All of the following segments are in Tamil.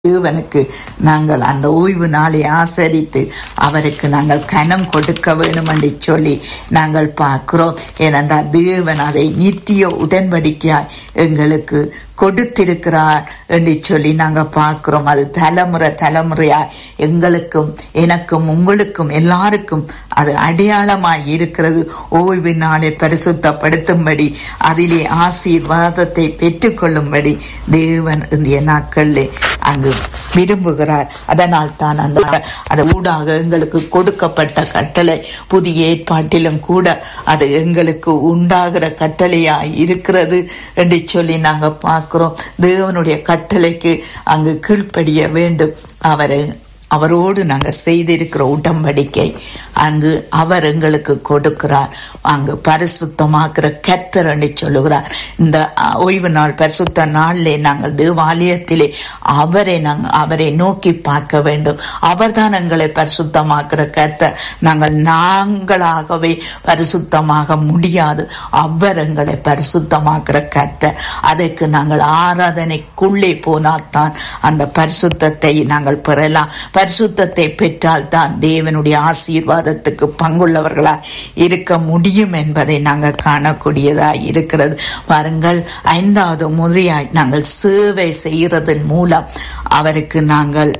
தேவனுக்கு நாங்கள் அந்த ஓய்வு நாளை ஆசரித்து அவருக்கு நாங்கள் கனம் கொடுக்க வேண்டும் என்று சொல்லி நாங்கள் பார்க்கிறோம் ஏனென்றால் தேவன் அதை நித்திய உடன்படிக்கையாய் எங்களுக்கு கொடுத்திருக்கிறார் என்று சொல்லி நாங்க பார்க்கிறோம் அது தலைமுறை தலைமுறையா எங்களுக்கும் எனக்கும் உங்களுக்கும் எல்லாருக்கும் அது அடையாளமாய் இருக்கிறது ஓய்வு நாளை பரிசுத்தப்படுத்தும்படி அதிலே ஆசீர்வாதத்தை பெற்றுக்கொள்ளும்படி தேவன் இந்திய நாட்களிலே அங்கு விரும்புகிறார் அதனால் தான் அந்த அது ஊடாக எங்களுக்கு கொடுக்கப்பட்ட கட்டளை புதிய ஏற்பாட்டிலும் கூட அது எங்களுக்கு உண்டாகிற கட்டளையா இருக்கிறது என்று சொல்லி நாங்க பார்க்கிறோம் தேவனுடைய கட்டளைக்கு அங்கு கீழ்ப்படிய வேண்டும் அவரை அவரோடு நாங்கள் செய்திருக்கிற உடன்படிக்கை அங்கு அவர் எங்களுக்கு கொடுக்கிறார் அங்கு பரிசுத்தமாக்குற கத்தர் என்று சொல்லுகிறார் இந்த அஹ், ஓய்வு நாள் பரிசுத்த நாளிலே நாங்கள் தேவாலயத்திலே அவரை நாங்கள் அவரை நோக்கி பார்க்க வேண்டும் அவர்தான் எங்களை பரிசுத்தமாக்குற கத்தர் நாங்கள் நாங்களாகவே பரிசுத்தமாக முடியாது அவர் எங்களை பரிசுத்தமாக்குற கத்தர் அதற்கு நாங்கள் ஆராதனைக்குள்ளே போனால்தான் அந்த பரிசுத்தத்தை நாங்கள் பெறலாம் பரிசுத்தத்தை பெற்றால் தான் தேவனுடைய ஆசீர்வாதத்துக்கு பங்குள்ளவர்களா இருக்க முடியும் என்பதை நாங்கள் காணக்கூடியதா இருக்கிறது பாருங்கள் ஐந்தாவது முறையாய் நாங்கள் சேவை செய்கிறதன் மூலம் அவருக்கு நாங்கள்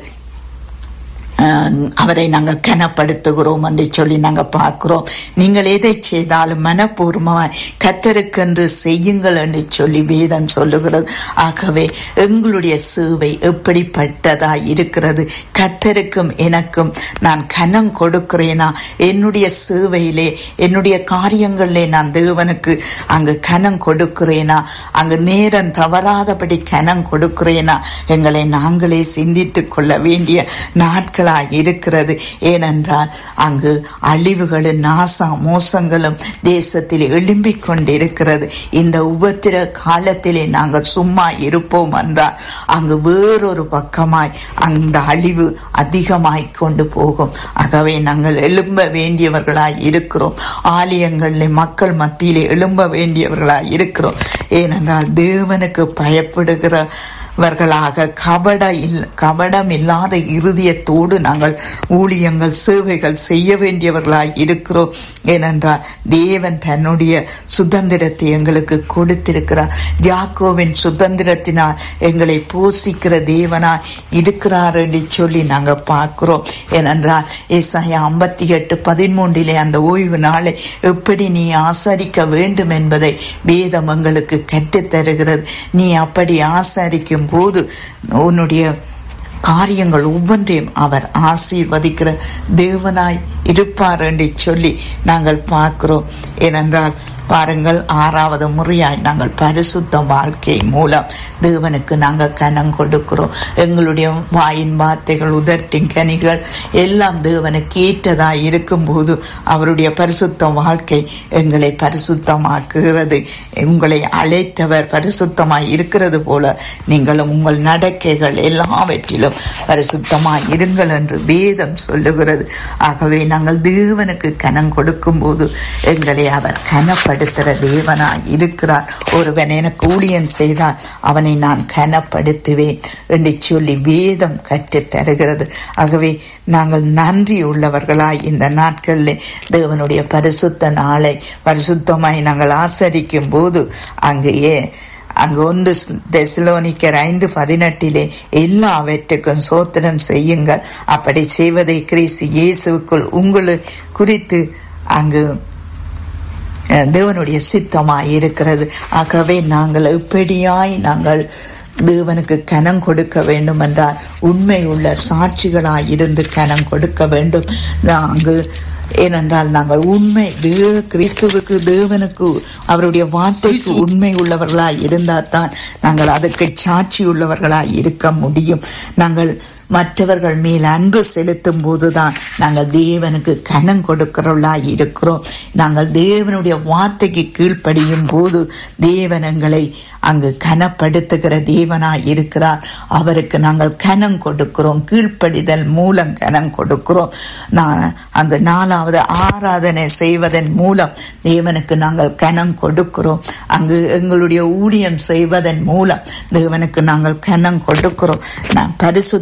அஹ், அவரை நாங்கள் கனப்படுத்துகிறோம் என்று சொல்லி நாங்கள் பார்க்கிறோம் நீங்கள் எதை செய்தாலும் மனப்பூர்வமாய் கத்தருக்கென்று செய்யுங்கள் என்று சொல்லி வேதம் சொல்லுகிறது ஆகவே எங்களுடைய சேவை எப்படிப்பட்டதாய் இருக்கிறது கத்தருக்கும் எனக்கும் நான் கனம் கொடுக்கிறேனா என்னுடைய சேவையிலே என்னுடைய காரியங்களிலே நான் தேவனுக்கு அங்கு கனம் கொடுக்கிறேனா அங்கு நேரம் தவறாதபடி கனம் கொடுக்கிறேனா எங்களை நாங்களே சிந்தித்துக் கொள்ள வேண்டிய நாட்களாய் இருக்கிறது ஏனென்றால் அங்கு அழிவுகளும் நாசா மோசங்களும் தேசத்தில் எழும்பிக் கொண்டிருக்கிறது இந்த உபத்திர காலத்திலே நாங்கள் சும்மா இருப்போம் என்றால் அங்கு வேறொரு பக்கமாய் அந்த அழிவு அதிகமாய் கொண்டு போகும் ஆகவே நாங்கள் எழும்ப வேண்டியவர்களாய் இருக்கிறோம் ஆலயங்களிலே மக்கள் மத்தியிலே எழும்ப வேண்டியவர்களாய் இருக்கிறோம் ஏனென்றால் தேவனுக்கு பயப்படுகிற வர்களாக கபட இல் கபடம் இல்லாத இருதயத்தோடு நாங்கள் ஊழியங்கள் சேவைகள் செய்ய வேண்டியவர்களாய் இருக்கிறோம் ஏனென்றால் தேவன் தன்னுடைய சுதந்திரத்தை எங்களுக்கு கொடுத்திருக்கிறார் ஜாக்கோவின் சுதந்திரத்தினால் எங்களை போஷிக்கிற தேவனாய் இருக்கிறார் என்று சொல்லி நாங்கள் பார்க்கிறோம் ஏனென்றால் ஏசாயா ஐம்பத்தி எட்டு பதிமூன்றிலே அந்த ஓய்வு நாளை எப்படி நீ ஆசரிக்க வேண்டும் என்பதை வேதம் எங்களுக்கு கற்றுத் தருகிறது நீ அப்படி ஆசரிக்கும் போது உன்னுடைய காரியங்கள் ஒவ்வொன்றையும் அவர் ஆசீர்வதிக்கிற தேவனாய் இருப்பார் என்று சொல்லி நாங்கள் பார்க்கிறோம் ஏனென்றால் பாருங்கள் ஆறாவது முறையாய் நாங்கள் பரிசுத்த வாழ்க்கை மூலம் தேவனுக்கு நாங்கள் கனம் கொடுக்கிறோம் எங்களுடைய வாயின் வார்த்தைகள் உதர்த்தின் கனிகள் எல்லாம் தேவனுக்கு ஏற்றதாய் இருக்கும்போது அவருடைய பரிசுத்த வாழ்க்கை எங்களை பரிசுத்தமாக்குகிறது உங்களை அழைத்தவர் பரிசுத்தமாய் இருக்கிறது போல நீங்களும் உங்கள் நடக்கைகள் எல்லாவற்றிலும் பரிசுத்தமாய் இருங்கள் என்று வேதம் சொல்லுகிறது ஆகவே நாங்கள் தேவனுக்கு கனம் கொடுக்கும் போது எங்களை அவர் கனப்படுத்துகிற தேவனாய் இருக்கிறார் ஒருவன் எனக்கு ஊழியம் செய்தால் அவனை நான் கனப்படுத்துவேன் என்று சொல்லி வேதம் கற்றுத் தருகிறது ஆகவே நாங்கள் நன்றி உள்ளவர்களாய் இந்த நாட்களில் தேவனுடைய பரிசுத்த நாளை பரிசுத்தமாய் நாங்கள் ஆசரிக்கும் போது அங்கு ஏ அங்கு ஒன்று தெசலோனிக்கர் ஐந்து பதினெட்டிலே எல்லாவற்றுக்கும் சோத்திரம் செய்யுங்கள் அப்படி செய்வதை கிறிஸ்து இயேசுக்குள் உங்களை குறித்து அங்கு அஹ், தேவனுடைய சித்தமாய் இருக்கிறது ஆகவே நாங்கள் எப்படியாய் நாங்கள் தேவனுக்கு கனம் கொடுக்க வேண்டும் என்றால் உண்மை உள்ள சாட்சிகளாய் இருந்து கனம் கொடுக்க வேண்டும் அங்கு ஏனென்றால் நாங்கள் உண்மை தேவ கிறிஸ்துவுக்கு தேவனுக்கு அவருடைய வார்த்தைக்கு உண்மை உள்ளவர்களாய் இருந்தால் தான் நாங்கள் அதுக்கு சாட்சி உள்ளவர்களாய் இருக்க முடியும் நாங்கள் மற்றவர்கள் மேல் அன்பு செலுத்தும் போதுதான் நாங்கள் தேவனுக்கு கனம் கொடுக்கிறவர்களா இருக்கிறோம் நாங்கள் தேவனுடைய வார்த்தைக்கு கீழ்ப்படியும் போது தேவன் எங்களை அங்கு கனப்படுத்துகிற தேவனாய் இருக்கிறார் அவருக்கு நாங்கள் கனம் கொடுக்கிறோம் கீழ்ப்படிதல் மூலம் கனம் கொடுக்கிறோம் நான் அந்த நாலாவது ஆராதனை செய்வதன் மூலம் தேவனுக்கு நாங்கள் கனம் கொடுக்கிறோம் அங்கு எங்களுடைய ஊழியம் செய்வதன் மூலம் தேவனுக்கு நாங்கள் கனம் கொடுக்கிறோம் நான் பரிசு